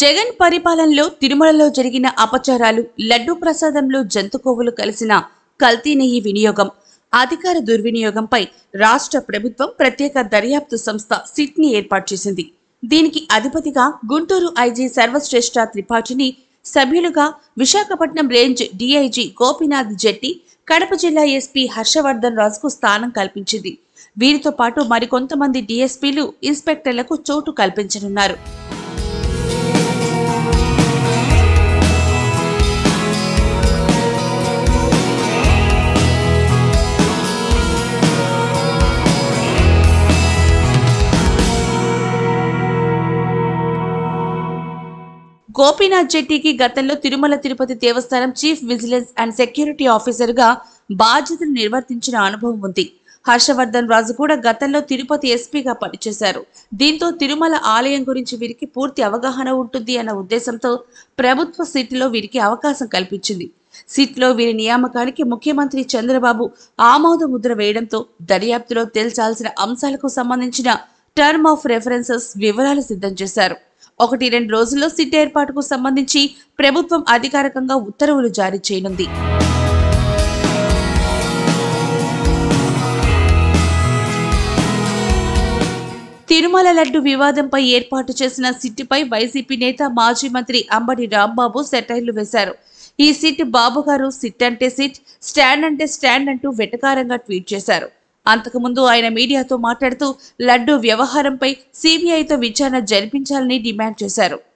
జగన్ పరిపాలనలో తిరుమలలో జరిగిన అపచారాలు లడ్డూ ప్రసాదంలో జంతుకోవులు కలిసిన కల్తీ నెయ్యి వినియోగం అధికార దుర్వినియోగంపై రాష్ట్ర ప్రభుత్వం ప్రత్యేక దర్యాప్తు సంస్థ సిట్ని ఏర్పాటు చేసింది దీనికి అధిపతిగా గుంటూరు ఐజీ సర్వశ్రేష్ఠ త్రిపాఠిని సభ్యులుగా విశాఖపట్నం రేంజ్ డీఐజీ గోపీనాథ్ జెట్టి కడప జిల్లా ఎస్పీ హర్షవర్ధన్ రాజుకు స్థానం కల్పించింది వీరితో పాటు మరికొంతమంది డీఎస్పీలు ఇన్స్పెక్టర్లకు చోటు కల్పించనున్నారు గోపీనాథ్ జెట్టికి గతంలో తిరుమల తిరుపతి దేవస్థానం చీఫ్ విజిలెన్స్ అండ్ సెక్యూరిటీ ఆఫీసర్గా బాధ్యతలు నిర్వర్తించిన అనుభవం ఉంది హర్షవర్ధన్ రాజు కూడా గతంలో తిరుపతి ఎస్పీగా పనిచేశారు దీంతో తిరుమల ఆలయం గురించి వీరికి పూర్తి అవగాహన ఉంటుంది అన్న ఉద్దేశంతో ప్రభుత్వ సీట్లో వీరికి అవకాశం కల్పించింది సీట్లో వీరి నియామకానికి ముఖ్యమంత్రి చంద్రబాబు ఆమోద ముద్ర వేయడంతో దర్యాప్తులో తేల్చాల్సిన అంశాలకు సంబంధించిన టర్మ్ ఆఫ్ రెఫరెన్సెస్ వివరాలు సిద్ధం చేశారు ఒకటి రెండు రోజుల్లో సిట్ ఏర్పాటుకు సంబంధించి ప్రభుత్వం అధికారికంగా ఉత్తర్వులు జారీ చేయనుంది తిరుమల లడ్డు వివాదంపై ఏర్పాటు చేసిన సిట్టుపై వైసీపీ నేత మాజీ మంత్రి అంబటి రాంబాబు సెటైర్లు వేశారు ఈ సిట్ బాబు గారు సిట్ అంటే సిట్ స్టాండ్ అంటే స్టాండ్ అంటూ వెటకారంగా ట్వీట్ చేశారు అంతకుముందు ఆయన మీడియాతో మాట్లాడుతూ లడ్డు వ్యవహారంపై సిబిఐతో విచారణ జరిపించాలని డిమాండ్ చేశారు